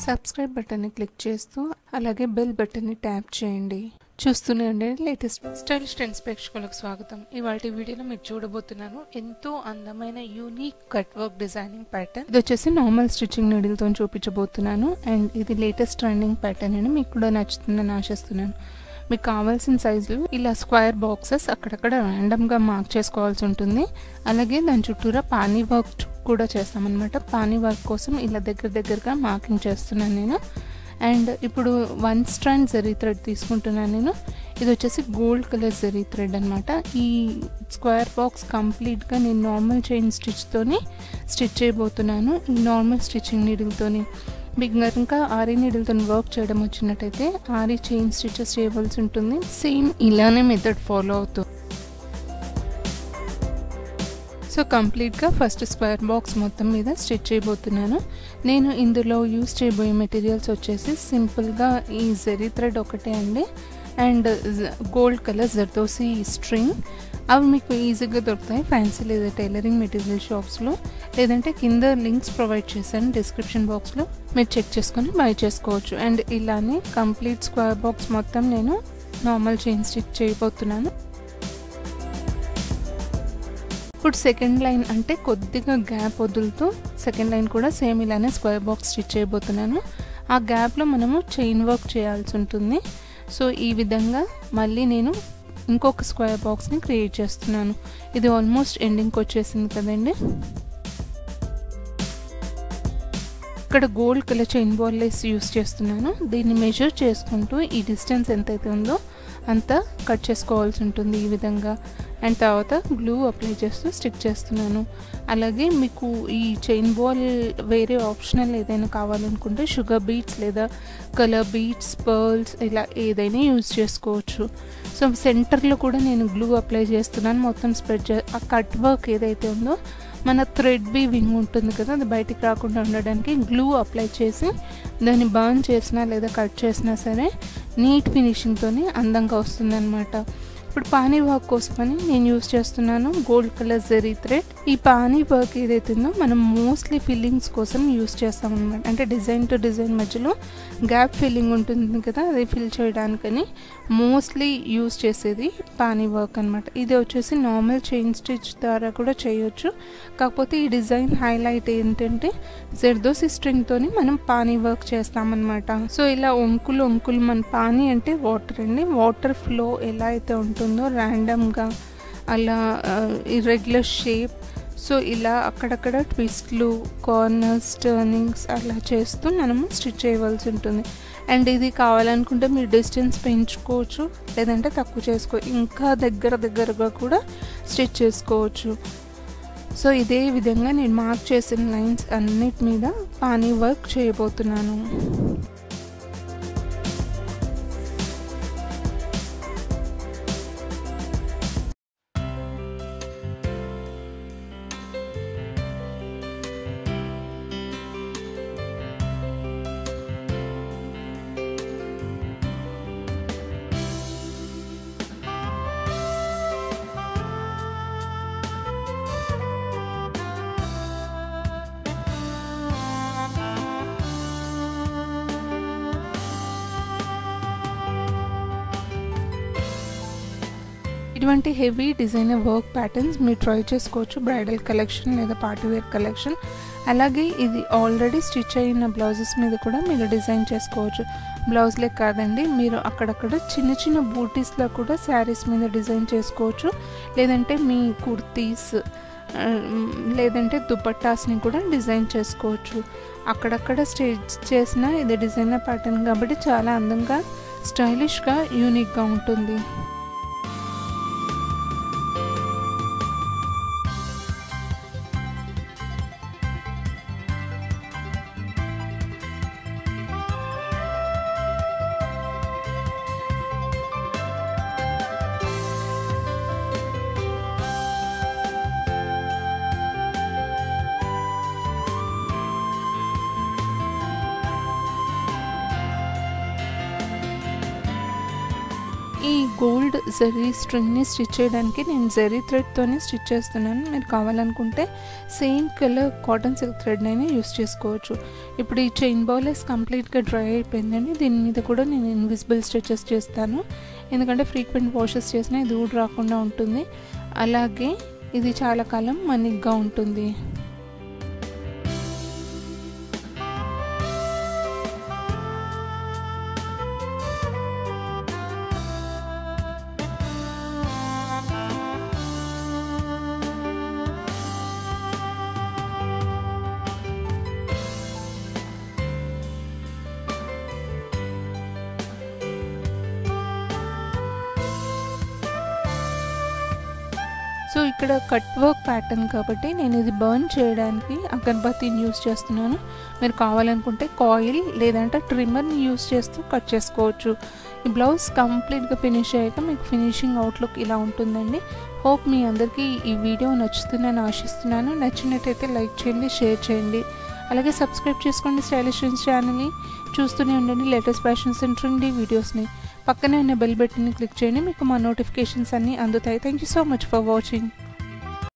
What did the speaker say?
subscribe బటన్ని click చేస్తూ అలాగే బెల్ బటన్ని ట్యాప్ చేయండి చూస్తూనే ఉండండి లేటెస్ట్ స్టైలిష్ ట్రెండ్స్ ప్రేక్షకులకు స్వాగతం ఇవాళ వీడియోలో మీరు చూడబోతున్నాను ఎంతో అందమైన unique cut work designing pattern ఇది వచ్చేసి నార్మల్ స్టిచ్చింగ్ నీడిల్తో చూపించబోతున్నాను అండ్ ఇది లేటెస్ట్ ట్రెండింగ్ ప్యాటర్న్ అని మీకు కూడా నచ్చుతుందని ఆశిస్తున్నాను మీకు కావాల్సిన సైజులు ఇలా స్క్వేర్ బాక్సెస్ అక్కడక్కడ ర్యాండమ్గా మార్క్ చేసుకోవాల్సి ఉంటుంది అలాగే దాని చుట్టూరా పానీ వర్క్ కూడా చేస్తామన్నమాట పానీ వర్క్ కోసం ఇలా దగ్గర దగ్గరగా మార్కింగ్ చేస్తున్నాను నేను అండ్ ఇప్పుడు వన్ స్ట్రాండ్ జరీ థ్రెడ్ తీసుకుంటున్నాను నేను ఇది వచ్చేసి గోల్డ్ కలర్ జరీ థ్రెడ్ అనమాట ఈ స్క్వేర్ బాక్స్ కంప్లీట్గా నేను నార్మల్ చైన్ స్టిచ్తోని స్టిచ్ చేయబోతున్నాను ఈ నార్మల్ స్టిచ్చింగ్ నీడిల్తోని మీకు కనుక ఆరీ నీడిల్తో వర్క్ చేయడం వచ్చినట్టయితే ఆరీ చైన్ స్టిచెస్ చేయవలసి ఉంటుంది సేమ్ ఇలానే మెథడ్ ఫాలో అవుతుంది సో కంప్లీట్గా ఫస్ట్ స్క్వేర్ బాక్స్ మొత్తం మీద స్టిచ్ చేయబోతున్నాను నేను ఇందులో యూస్ చేయబోయే మెటీరియల్స్ వచ్చేసి సింపుల్గా ఈ జెరీ థ్రెడ్ ఒకటే అండి and gold colour zardozi string అవి మీకు ఈజీగా దొరుకుతాయి ఫ్యాన్సీ లేదా టైలరింగ్ మెటీరియల్ షాప్స్లో లేదంటే కింద లింక్స్ ప్రొవైడ్ చేశాను డిస్క్రిప్షన్ బాక్స్లో మీరు చెక్ చేసుకొని బై చేసుకోవచ్చు అండ్ ఇలానే కంప్లీట్ స్క్వేర్ బాక్స్ మొత్తం నేను నార్మల్ చైన్ స్టిచ్ చేయబోతున్నాను ఇప్పుడు సెకండ్ లైన్ అంటే కొద్దిగా గ్యాప్ వదులుతూ సెకండ్ లైన్ కూడా సేమ్ ఇలానే స్క్వేర్ బాక్స్ స్టిచ్ చేయబోతున్నాను ఆ గ్యాప్లో మనము చైన్ వర్క్ చేయాల్సి ఉంటుంది సో ఈ విధంగా మళ్ళీ నేను ఇంకొక స్క్వేర్ బాక్స్ని క్రియేట్ చేస్తున్నాను ఇది ఆల్మోస్ట్ ఎండింగ్కి వచ్చేసింది కదండి ఇక్కడ gold colour chain ball lace use చేస్తున్నాను దీన్ని మెజర్ చేసుకుంటూ ఈ డిస్టెన్స్ ఎంతైతే ఉందో అంతా కట్ చేసుకోవాల్సి ఉంటుంది ఈ విధంగా అండ్ తర్వాత గ్లూ అప్లై చేస్తూ స్టిక్ చేస్తున్నాను అలాగే మీకు ఈ చైన్ బాల్ వేరే ఆప్షనల్ ఏదైనా కావాలనుకుంటే షుగర్ బీట్స్ లేదా కలర్ బీట్స్ పర్ల్స్ ఇలా ఏదైనా యూజ్ చేసుకోవచ్చు సో సెంటర్లో కూడా నేను గ్లూ అప్లై చేస్తున్నాను మొత్తం స్ప్రెడ్ చే ఆ కట్ వర్క్ ఏదైతే ఉందో మన థ్రెడ్ వీవింగ్ ఉంటుంది కదా అది బయటికి రాకుండా ఉండడానికి గ్లూ అప్లై చేసి దాన్ని బర్న్ చేసినా లేదా కట్ చేసినా సరే నీట్ ఫినిషింగ్తోనే అందంగా వస్తుందన్నమాట ఇప్పుడు పానీ వర్క్ కోసమని నేను యూస్ చేస్తున్నాను గోల్డ్ కలర్ జెరీ థ్రెడ్ ఈ పానీ వర్క్ ఏదైతే ఉందో మనం మోస్ట్లీ ఫిల్లింగ్స్ కోసం యూస్ చేస్తాం అనమాట అంటే డిజైన్ టు డిజైన్ మధ్యలో గ్యాప్ ఫిల్లింగ్ ఉంటుంది కదా అది ఫిల్ చేయడానికని మోస్ట్లీ యూస్ చేసేది పానీ వర్క్ అనమాట ఇది వచ్చేసి నార్మల్ చైన్ స్టిచ్ ద్వారా కూడా చేయొచ్చు కాకపోతే ఈ డిజైన్ హైలైట్ ఏంటంటే జెర్దోసి స్ట్రింగ్తోని మనం పానీ వర్క్ చేస్తామన్నమాట సో ఇలా ఒంకులు ఒంకులు మన పానీ అంటే వాటర్ అండి వాటర్ ఫ్లో ఎలా అయితే ఉంటుందో ర్యాండమ్గా అలా ఇర్రెగ్యులర్ షేప్ సో ఇలా అక్కడక్కడ ట్విస్ట్లు కార్నర్స్ టర్నింగ్స్ అలా చేస్తూ మనము స్టిచ్ చేయవలసి ఉంటుంది అండ్ ఇది కావాలనుకుంటే మీరు డిస్టెన్స్ పెంచుకోవచ్చు లేదంటే తక్కువ చేసుకో ఇంకా దగ్గర దగ్గరగా కూడా స్టిచ్ చేసుకోవచ్చు సో ఇదే విధంగా నేను మార్క్ చేసిన లైన్స్ అన్నిటి మీద పానీ వర్క్ చేయబోతున్నాను ఇటువంటి హెవీ డిజైనర్ వర్క్ ప్యాటర్న్స్ మీరు ట్రై చేసుకోవచ్చు బ్రైడల్ కలెక్షన్ లేదా పార్టీ వేర్ కలెక్షన్ అలాగే ఇది ఆల్రెడీ స్టిచ్ అయిన బ్లౌజెస్ మీద కూడా మీరు డిజైన్ చేసుకోవచ్చు బ్లౌజ్లే కాదండి మీరు అక్కడక్కడ చిన్న చిన్న బూటీస్లో కూడా శారీస్ మీద డిజైన్ చేసుకోవచ్చు లేదంటే మీ కుర్తీస్ లేదంటే దుపట్టాస్ని కూడా డిజైన్ చేసుకోవచ్చు అక్కడక్కడ స్టిచ్ చేసిన ఇది డిజైనర్ ప్యాటర్న్ కాబట్టి చాలా అందంగా స్టైలిష్గా యూనిక్గా ఉంటుంది ఈ గోల్డ్ జరీ స్ట్రింగ్ని స్టిచ్ చేయడానికి నేను జరీ థ్రెడ్తోనే స్టిచ్ చేస్తున్నాను మీరు కావాలనుకుంటే same colour cotton silk thread అయినా యూస్ చేసుకోవచ్చు ఇప్పుడు ఈ చైన్ బౌలెస్ కంప్లీట్గా డ్రై అయిపోయిందండి దీని మీద కూడా నేను ఇన్విజిబుల్ స్టిచెస్ చేస్తాను ఎందుకంటే ఫ్రీక్వెంట్ వాషెస్ చేసినా ఇది ఊడి రాకుండా ఉంటుంది అలాగే ఇది చాలా కాలం మనిగ్గా ఉంటుంది సో ఇక్కడ కట్ వర్క్ ప్యాటర్న్ కాబట్టి నేను ఇది బర్న్ చేయడానికి అగర్బత్తిని యూస్ చేస్తున్నాను మీరు కావాలనుకుంటే కాయిల్ లేదంటే ట్రిమ్మర్ని యూస్ చేస్తూ కట్ చేసుకోవచ్చు ఈ బ్లౌజ్ కంప్లీట్గా ఫినిష్ అయ్యాక మీకు ఫినిషింగ్ అవుట్లుక్ ఇలా ఉంటుందండి హోప్ మీ అందరికీ ఈ వీడియో నచ్చుతుందని ఆశిస్తున్నాను నచ్చినట్టయితే లైక్ చేయండి షేర్ చేయండి అలాగే సబ్స్క్రైబ్ చేసుకోండి స్టైలిష్ ట్రెండ్స్ ఛానల్ని చూస్తూనే ఉండండి లేటెస్ట్ ఫ్యాషన్స్ అండ్ ట్రెండీ వీడియోస్ని పక్కనే ఉన్న బెల్ బటన్ని క్లిక్ చేయండి మీకు మా నోటిఫికేషన్స్ అన్నీ అందుతాయి thank you so much for watching